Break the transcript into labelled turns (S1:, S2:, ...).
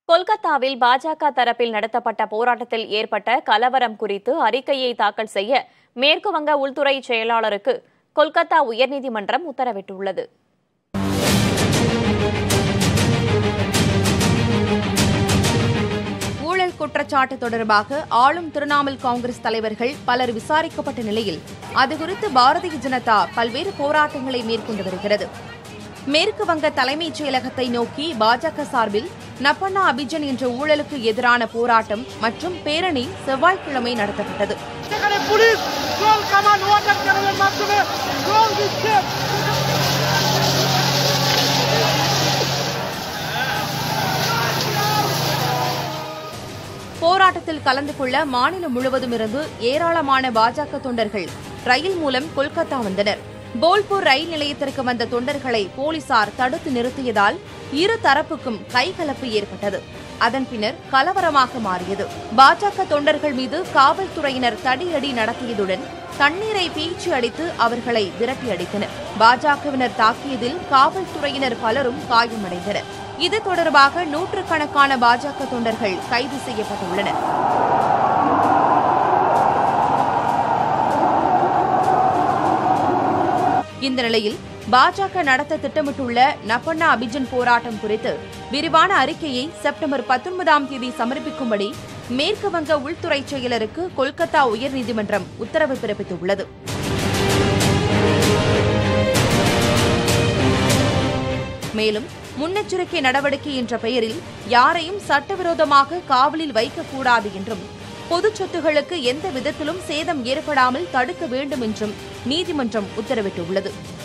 S1: கொல்கத்தாவில் பாஜக தரப்பில் நடத்தப்பட்ட போராட்டத்தில் ஏற்பட்ட கலவரம் குறித்து அறிக்கையை தாக்கல் செய்ய மேற்குவங்க உள்துறை செயலாளருக்கு கொல்கத்தா உயர்நீதிமன்றம் உத்தரவிட்டுள்ளது
S2: ஊழல் குற்றச்சாட்டு தொடர்பாக ஆளும் திரிணாமுல் காங்கிரஸ் தலைவர்கள் பலர் விசாரிக்கப்பட்ட நிலையில் அது குறித்து பாரதிய ஜனதா பல்வேறு போராட்டங்களை மேற்கொண்டு வருகிறது மேற்கு வங்க தலைமைச் செயலகத்தை நோக்கி பாஜக சார்பில் நப்பண்ணா அபிஜன் என்ற ஊழலுக்கு எதிரான போராட்டம் மற்றும் பேரணி செவ்வாய்க்கிழமை நடத்தப்பட்டது
S3: সেখানে পুলিশ জল কামান ওয়াটার ক্যানেলের মাধ্যমে জল দিচ্ছে
S2: போராட்டத்தில் கலந்து கொள்ள மாநிலம் முழுவதும் இருந்து ஏராளமான பாஜக தொண்டர்கள் ரயில் மூலம் கொல்கத்தா வந்தனர் போல்பூர் ரயில் நிலையத்திற்கு வந்த தொண்டர்களை போலீசார் தடுத்து நிறுத்தியதால் இரு தரப்புக்கும் கைகலப்பு ஏற்பட்டது அதன் பின்னர் கலவரமாக மாறியது பாஜக தொண்டர்கள் மீது காவல்துறையினர் தடியடி நடத்தியதுடன் தண்ணீரை பீய்ச்சி அடித்து அவர்களை விரட்டி அடித்தனர் பாஜகவினர் தாக்கியதில் காவல்துறையினர் பலரும் காயமடைந்தனர் இது தொடர்பாக நூற்றுக்கணக்கான பாஜக தொண்டர்கள் கைது செய்யப்பட்டுள்ளனர் இந்த நிலையில் பாஜக நடத்த திட்டமிட்டுள்ள நப்பண்ணா அபிஜன் போராட்டம் குறித்து விரிவான அறிக்கையை செப்டம்பர் பத்தொன்பதாம் தேதி சமர்ப்பிக்கும்படி மேற்கு வங்க உள்துறை செயலருக்கு கொல்கத்தா உயர்நீதிமன்றம் உத்தரவு பிறப்பித்துள்ளது மேலும் முன்னெச்சரிக்கை நடவடிக்கை என்ற பெயரில் யாரையும் சட்டவிரோதமாக காவலில் வைக்கக்கூடாது என்றும் பொதுச் சொத்துகளுக்கு எந்த விதத்திலும் சேதம் ஏற்படாமல் தடுக்க வேண்டும் என்றும் நீதிமன்றம் உத்தரவிட்டுள்ளது